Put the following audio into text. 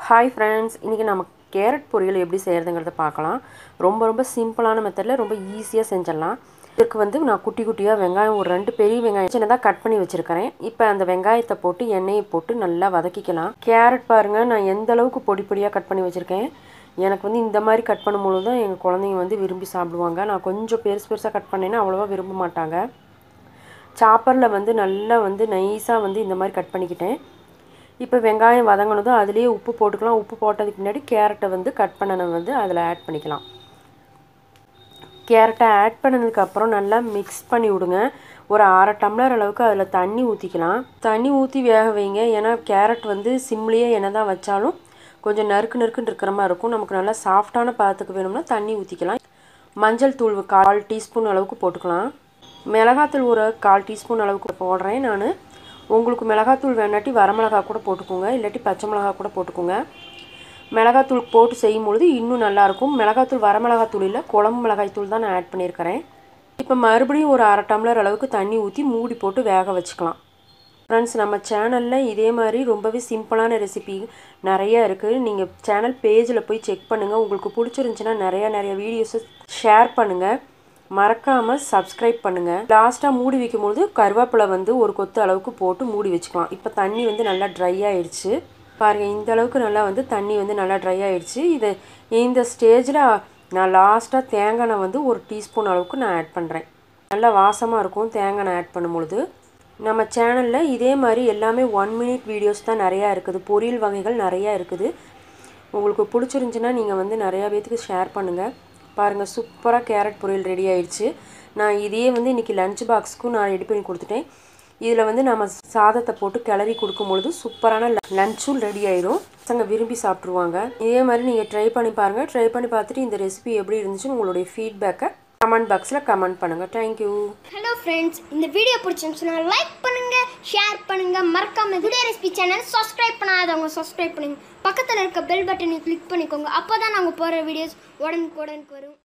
hi friends இன்றைக்கி நம்ம carrot பொரியல் எப்படி செய்கிறதுங்கிறத பார்க்கலாம் ரொம்ப ரொம்ப சிம்பிளான மெத்தடில் ரொம்ப ஈஸியாக செஞ்சிடலாம் இதுக்கு வந்து நான் குட்டி குட்டியாக வெங்காயம் ஒரு ரெண்டு பெரிய வெங்காயம் சின்னதாக கட் பண்ணி வச்சுருக்கிறேன் இப்போ அந்த வெங்காயத்தை போட்டு எண்ணெயை போட்டு நல்லா வதக்கிக்கலாம் கேரட் பாருங்கள் நான் எந்த அளவுக்கு பொடி பொடியாக கட் பண்ணி வச்சுருக்கேன் எனக்கு வந்து இந்த மாதிரி கட் பண்ணும்பொழுது தான் எங்கள் குழந்தைங்க வந்து விரும்பி சாப்பிடுவாங்க நான் கொஞ்சம் பெருசு பெருசாக கட் பண்ணேன்னா அவ்வளோவா விரும்ப மாட்டாங்க சாப்பரில் வந்து நல்லா வந்து நைஸாக வந்து இந்த மாதிரி கட் பண்ணிக்கிட்டேன் இப்போ வெங்காயம் வதங்கினதும் அதுலேயே உப்பு போட்டுக்கலாம் உப்பு போட்டதுக்கு முன்னாடி கேரட்டை வந்து கட் பண்ணனை வந்து அதில் ஆட் பண்ணிக்கலாம் கேரட்டை ஆட் பண்ணதுக்கப்புறம் நல்லா மிக்ஸ் பண்ணி விடுங்க ஒரு அரை டம்ளர் அளவுக்கு அதில் தண்ணி ஊற்றிக்கலாம் தண்ணி ஊற்றி வேக வைங்க ஏன்னா கேரட் வந்து சிம்லேயே என்ன தான் வச்சாலும் கொஞ்சம் நறுக்கு நறுக்குன்னு இருக்கிற மாதிரி இருக்கும் நமக்கு நல்லா சாஃப்டான பதத்துக்கு வேணும்னா தண்ணி ஊற்றிக்கலாம் மஞ்சள் தூள் கால் டீஸ்பூன் அளவுக்கு போட்டுக்கலாம் மிளகாத்தூள் ஒரு கால் டீஸ்பூன் அளவுக்கு போடுறேன் நான் உங்களுக்கு மிளகாத்தூள் வேணாட்டி வரமிளகா கூட போட்டுக்கோங்க இல்லாட்டி பச்சை மிளகா கூட போட்டுக்கோங்க மிளகாத்தூள் போட்டு செய்யும் பொழுது இன்னும் நல்லாயிருக்கும் மிளகாத்தூள் வரமிளகாத்தூள் இல்லை குழம்பு மிளகாய்த்தூள் தான் நான் ஆட் பண்ணியிருக்கிறேன் இப்போ மறுபடியும் ஒரு அரை டம்ளர் அளவுக்கு தண்ணி ஊற்றி மூடி போட்டு வேக வச்சுக்கலாம் ஃப்ரெண்ட்ஸ் நம்ம சேனலில் இதே மாதிரி ரொம்பவே சிம்பிளான ரெசிபி நிறைய இருக்குது நீங்கள் சேனல் பேஜில் போய் செக் பண்ணுங்கள் உங்களுக்கு பிடிச்சிருந்துச்சின்னா நிறையா நிறைய வீடியோஸை ஷேர் பண்ணுங்கள் மறக்காமல் சப்ஸ்கிரைப் பண்ணுங்கள் லாஸ்ட்டாக மூடி வைக்கும்போது கருவேப்பிலை வந்து ஒரு கொத்து அளவுக்கு போட்டு மூடி வச்சுக்கலாம் இப்போ தண்ணி வந்து நல்லா ட்ரை ஆயிடுச்சு பாருங்கள் இந்த அளவுக்கு நல்லா வந்து தண்ணி வந்து நல்லா ட்ரை ஆயிடுச்சு இது இந்த ஸ்டேஜில் நான் லாஸ்ட்டாக தேங்காய் எண்ணெய் வந்து ஒரு டீஸ்பூன் அளவுக்கு நான் ஆட் பண்ணுறேன் நல்லா வாசமாக இருக்கும் தேங்காய் எண்ணெய் ஆட் பண்ணும்பொழுது நம்ம சேனலில் இதே மாதிரி எல்லாமே ஒன் மினிட் வீடியோஸ் தான் நிறையா இருக்குது பொரியல் வகைகள் நிறையா இருக்குது உங்களுக்கு பிடிச்சிருந்துச்சின்னா நீங்கள் வந்து நிறையா பேத்துக்கு ஷேர் பண்ணுங்கள் பாருங்கள் சூப்பராக கேரட் பொரியல் ரெடி ஆயிடுச்சு நான் இதையே வந்து இன்றைக்கி லஞ்ச் பாக்ஸ்க்கும் நான் ரெடி பண்ணி கொடுத்துட்டேன் இதில் வந்து நம்ம சாதத்தை போட்டு கிளறி கொடுக்கும் பொழுது சூப்பரான லஞ்சும் ரெடி ஆயிரும் பசங்க விரும்பி சாப்பிட்ருவாங்க இதே மாதிரி நீங்கள் ட்ரை பண்ணி பாருங்கள் ட்ரை பண்ணி பார்த்துட்டு இந்த ரெசிபி எப்படி இருந்துச்சுன்னு உங்களுடைய ஃபீட்பேக்கை கமெண்ட் பாக்ஸில் கமெண்ட் பண்ணுங்கள் தேங்க்யூ ஹலோ ஃப்ரெண்ட்ஸ் இந்த வீடியோ பிடிச்சிருந்துச்சுன்னா லைக் பண்ணுங்க ஷேர் பண்ணுங்க மறக்காம வீடியோ ரெசிபி சேனல் சப்ஸ்கிரைப் பண்ணாதவங்க சப்ஸ்கிரைப் பண்ணுங்க பக்கத்தில் இருக்க பெல் பட்டனை கிளிக் பண்ணிக்கோங்க அப்போ தான் நாங்கள் போகிற வீடியோஸ் உடனுக்குடனுக்கு வரும்